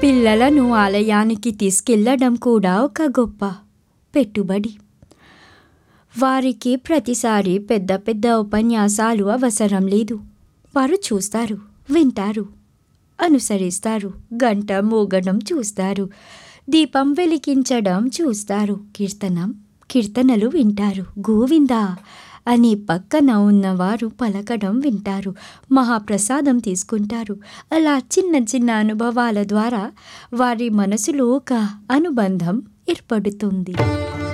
పిల్లలను ఆలయానికి తీసుకెళ్ళడం కూడా ఒక గొప్ప పెట్టుబడి వారికి ప్రతిసారి పెద్ద పెద్ద ఉపన్యాసాలు అవసరం లేదు వారు చూస్తారు వింటారు అనుసరిస్తారు గంట మోగడం చూస్తారు దీపం వెలిగించడం చూస్తారు కీర్తనం కీర్తనలు వింటారు గోవిందా అని పక్కన ఉన్నవారు పలకడం వింటారు మహాప్రసాదం తీసుకుంటారు అలా చిన్న చిన్న అనుభవాల ద్వారా వారి మనసులో ఒక అనుబంధం ఏర్పడుతుంది